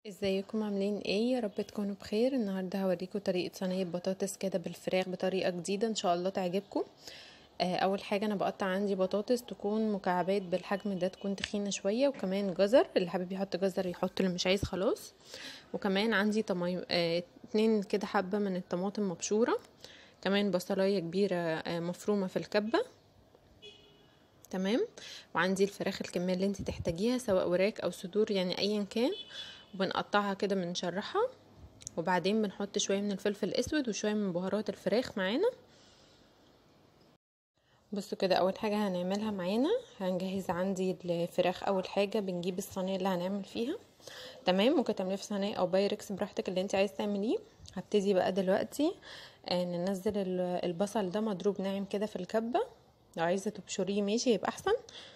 ازيكم عاملين ايه يا رب تكونوا بخير النهارده هوريكم طريقه صينيه بطاطس كده بالفراخ بطريقه جديده ان شاء الله تعجبكم آه اول حاجه انا بقطع عندي بطاطس تكون مكعبات بالحجم ده تكون تخينه شويه وكمان جزر اللي حابب يحط جزر يحط اللي مش عايز خلاص وكمان عندي طماطم آه اتنين كده حبه من الطماطم مبشوره كمان بصلايه كبيره آه مفرومه في الكبه تمام وعندي الفراخ الكميه اللي انت تحتاجيها سواء وراك او صدور يعني ايا كان وبنقطعها كده بنشرحها وبعدين بنحط شويه من الفلفل الاسود وشويه من بهارات الفراخ معانا بصوا كده اول حاجه هنعملها معانا هنجهز عندي الفراخ اول حاجه بنجيب الصينيه اللي هنعمل فيها تمام ممكن تعمليه في صينيه او بايركس براحتك اللي انت عايز تعمليه هبتدي بقى دلوقتي ننزل البصل ده مضروب ناعم كده في الكبه لو عايزه تبشريه ماشي يبقى احسن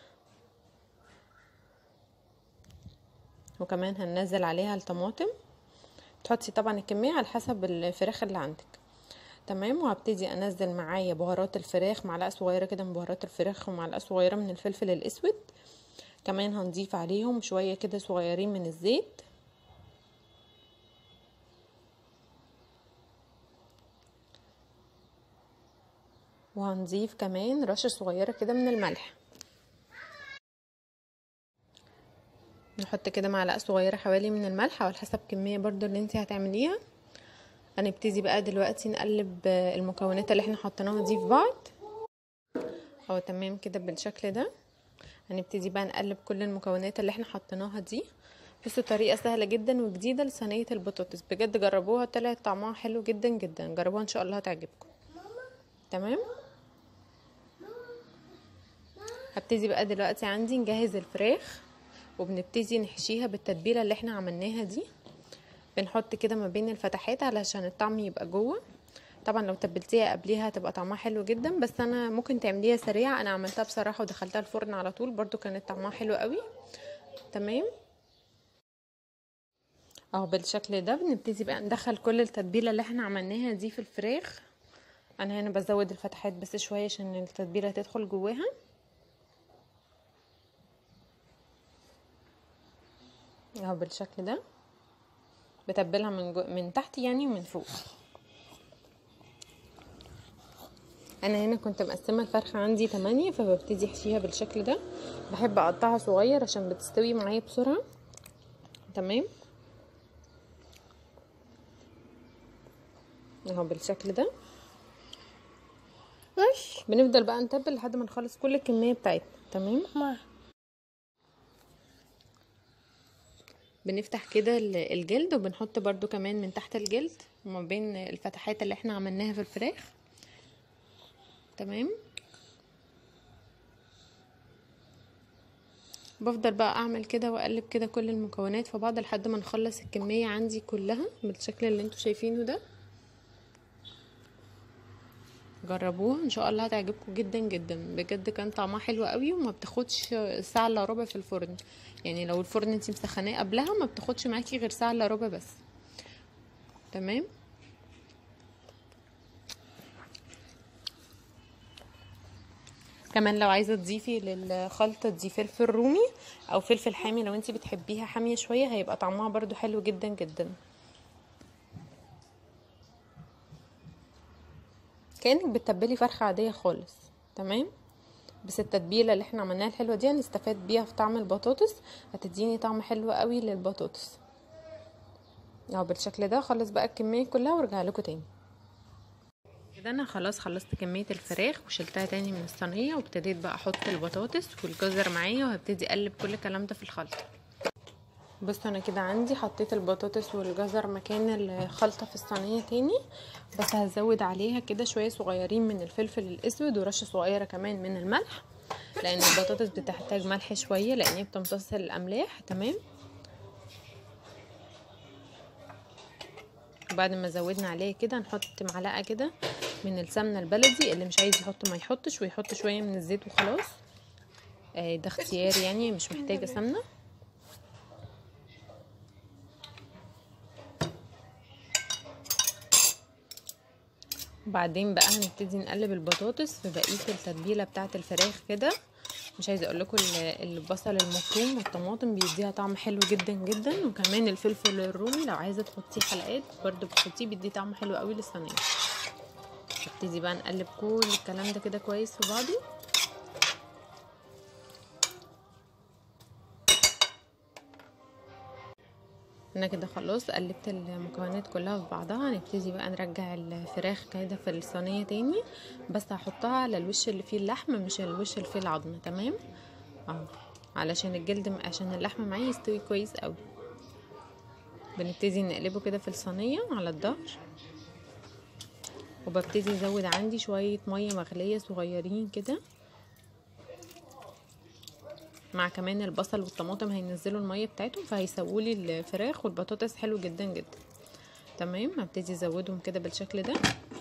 وكمان هننزل عليها الطماطم تحطي طبعا الكميه على حسب الفراخ اللي عندك تمام وهبتدي انزل معايا بهارات الفراخ معلقه صغيره كده من بهارات الفراخ ومعلقه صغيره من الفلفل الاسود كمان هنضيف عليهم شويه كده صغيرين من الزيت وهنضيف كمان رشه صغيره كده من الملح نحط كده معلقه صغيره حوالي من الملح على حسب كميه برضو اللي انت هتعمليها هنبتدي بقى دلوقتي نقلب المكونات اللي احنا حطيناها دي في بعض اهو تمام كده بالشكل ده هنبتدي بقى نقلب كل المكونات اللي احنا حطيناها دي بصوا طريقه سهله جدا وجديده لصينيه البطاطس بجد جربوها طلعت طعمها حلو جدا جدا جربوها ان شاء الله هتعجبكم تمام هبتدي بقى دلوقتي عندي نجهز الفراخ وبنبتدي نحشيها بالتتبيله اللي احنا عملناها دي بنحط كده ما بين الفتحات علشان الطعم يبقى جوه طبعا لو تبلتيها قبليها هتبقى طعمها حلو جدا بس انا ممكن تعمليها سريعه انا عملتها بصراحه ودخلتها الفرن على طول برضو كانت طعمها حلو قوي تمام اهو بالشكل ده بنبتدي بقى ندخل كل التتبيله اللي احنا عملناها دي في الفراخ انا هنا بزود الفتحات بس شويه عشان التتبيله تدخل جواها اهو بالشكل ده بتبلها من جو... من تحت يعني ومن فوق انا هنا كنت مقسمه الفرخه عندي 8 فببتدي احشيها بالشكل ده بحب اقطعها صغير عشان بتستوي معايا بسرعه تمام اهو بالشكل ده ماشي بنفضل بقى نتبل لحد ما نخلص كل الكميه بتاعتنا تمام ما بنفتح كده الجلد وبنحط برضو كمان من تحت الجلد وما بين الفتحات اللي احنا عملناها في الفراخ تمام بفضل بقى اعمل كده واقلب كده كل المكونات في بعض لحد ما نخلص الكمية عندي كلها بالشكل اللي انتوا شايفينه ده جربوها ان شاء الله هتعجبكم جدا جدا بجد كان طعمها حلو قوي وما بتاخدش ساعه الا ربع في الفرن يعني لو الفرن انت مسخناه قبلها ما بتاخدش معاكي غير ساعه الا ربع بس تمام كمان لو عايزه تضيفي للخلطه دي فلفل رومي او فلفل حامي لو انت بتحبيها حاميه شويه هيبقى طعمها برضو حلو جدا جدا كانك بتتبلي فرخه عاديه خالص تمام بس التتبيله اللي احنا عملناها الحلوه دي هنستفاد بيها في طعم البطاطس هتديني طعم حلو قوي للبطاطس اهو بالشكل ده خلص بقى الكميه كلها وارجع لكم تاني كده انا خلاص خلصت كميه الفراخ وشلتها تاني من الصينيه وابتديت بقى احط البطاطس والجزر معايا وهبتدي اقلب كل الكلام ده في الخلطه بصوا انا كده عندي حطيت البطاطس والجزر مكان الخلطه في الصينيه تاني بس هزود عليها كده شويه صغيرين من الفلفل الاسود ورشه صغيره كمان من الملح لان البطاطس بتحتاج ملح شويه لان هي بتمتص الاملاح تمام وبعد ما زودنا عليه كده نحط معلقه كده من السمنه البلدي اللي مش عايز يحط ما يحطش ويحط شويه من الزيت وخلاص ده اختياري يعني مش محتاجه سمنه وبعدين بقى هنبتدي نقلب البطاطس في بقيه التتبيله بتاعه الفراخ كده مش عايزه اقول لكم البصل المفروم والطماطم بيديها طعم حلو جدا جدا وكمان الفلفل الرومي لو عايزه تحطيه حلقات برده بتحطيه بيدي طعم حلو قوي للصينيه نبتدي بقى نقلب كل الكلام ده كده كويس في بعضه انا كده خلاص قلبت المكونات كلها في بعضها هنبتدي بقى نرجع الفراخ كده في الصينيه تاني بس هحطها على الوش اللي فيه اللحم مش الوش اللي فيه العظم تمام اهو علشان الجلد عشان اللحم معاه يستوي كويس قوي بنبتدي نقلبه كده في الصينيه على الظهر وببتدي ازود عندي شويه ميه مغليه صغيرين كده مع كمان البصل والطماطم هينزلوا الميه بتاعتهم فهيسووا لي الفراخ والبطاطس حلو جدا جدا تمام هبتدي ازودهم كده بالشكل ده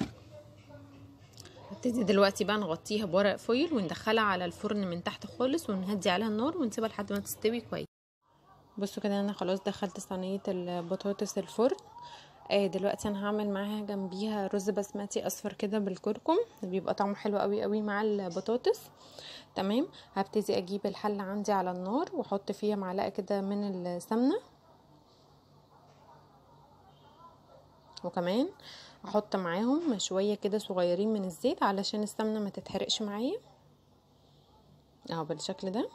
هبتدي دلوقتي بقى نغطيها بورق فويل وندخلها على الفرن من تحت خالص ونهدي عليها النار ونسيبها لحد ما تستوي كويس بصوا كده انا خلاص دخلت صينيه البطاطس الفرن آه دلوقتي انا هعمل معاها جنبيها رز بسمتي اصفر كده بالكركم بيبقى طعمه حلو قوي قوي مع البطاطس تمام هبتدي اجيب الحله عندي على النار واحط فيها معلقه كده من السمنه وكمان احط معاهم شويه كده صغيرين من الزيت علشان السمنه ما تتحرقش معايا اهو بالشكل ده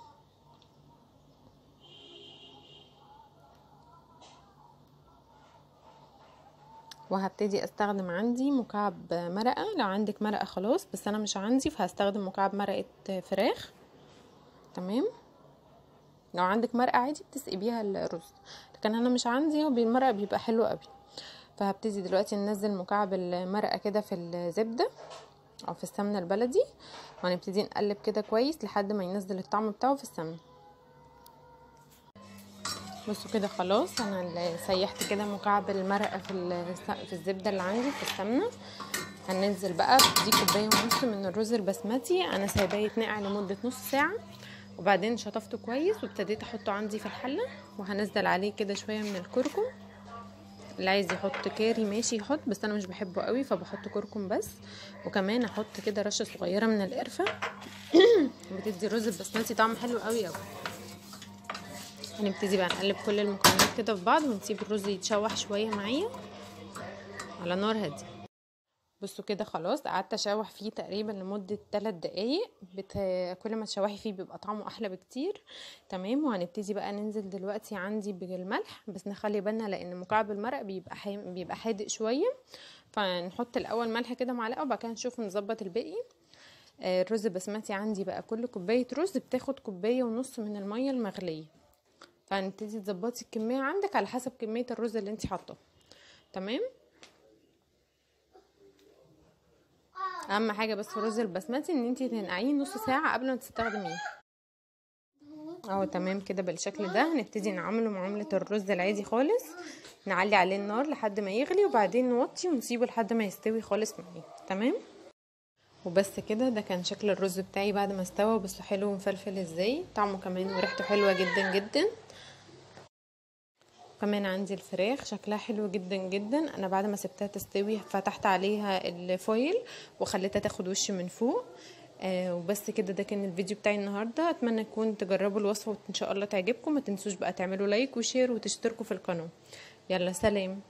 وهبتدي استخدم عندي مكعب مرقه لو عندك مرقه خلاص بس انا مش عندي فهستخدم مكعب مرقه فراخ تمام لو عندك مرقه عادي بتسقي بيها الرز لكن انا مش عندي وبالمرقه بيبقى حلو قوي فهبتدي دلوقتي ننزل مكعب المرقه كده في الزبده او في السمنه البلدي وهنبتدي نقلب كده كويس لحد ما ينزل الطعم بتاعه في السمنه بصوا كده خلاص انا سيحت كده مكعب المرقه في في الزبده اللي عندي في السمنه هننزل بقى دي كوبايه ونص من الرز البسمتي انا سايباه يتنقع لمده نص ساعه وبعدين شطفته كويس وابتديت احطه عندي في الحله وهنزل عليه كده شويه من الكركم اللي عايز يحط كاري ماشي يحط بس انا مش بحبه قوي فبحط كركم بس وكمان احط كده رشه صغيره من القرفه بتدي الرز البسمتي طعم حلو قوي قوي هنبتدي بقى نقلب كل المكونات كده في بعض ونسيب الرز يتشوح شويه معايا على نار هاديه بصوا كده خلاص قعدت اشوح فيه تقريبا لمده 3 دقايق بت... كل ما تشوحي فيه بيبقى طعمه احلى بكتير تمام وهنبتدي بقى ننزل دلوقتي عندي بالملح بس نخلي بالنا لان مكعب المرق بيبقى حي... بيبقى حادق شويه فنحط الاول ملح كده معلقه وبعد كده نشوف نظبط الباقي الرز بسمتي عندي بقى كل كوبايه رز بتاخد كوبايه ونص من الميه المغليه فهنبتدي تظبطي الكميه عندك على حسب كميه الرز اللي انت حاطاه تمام اهم حاجه بس في الرز البسمتي ان انت تنقعيه نص ساعه قبل ما تستخدميه اهو تمام كده بالشكل ده هنبتدي نعمله معامله الرز العادي خالص نعلي عليه النار لحد ما يغلي وبعدين نوطي ونسيبه لحد ما يستوي خالص معايا تمام وبس كده ده كان شكل الرز بتاعي بعد ما استوى بس حلو ومفلفل ازاي طعمه كمان وريحته حلوه جدا جدا كمان عندي الفراخ شكلها حلو جدا جدا انا بعد ما سبتها تستوي فتحت عليها الفويل وخليتها تاخد وش من فوق آه وبس كده ده كان الفيديو بتاعي النهارده اتمنى تكون تجربوا الوصفه وان شاء الله تعجبكم ما تنسوش بقى تعملوا لايك وشير وتشتركوا في القناه يلا سلام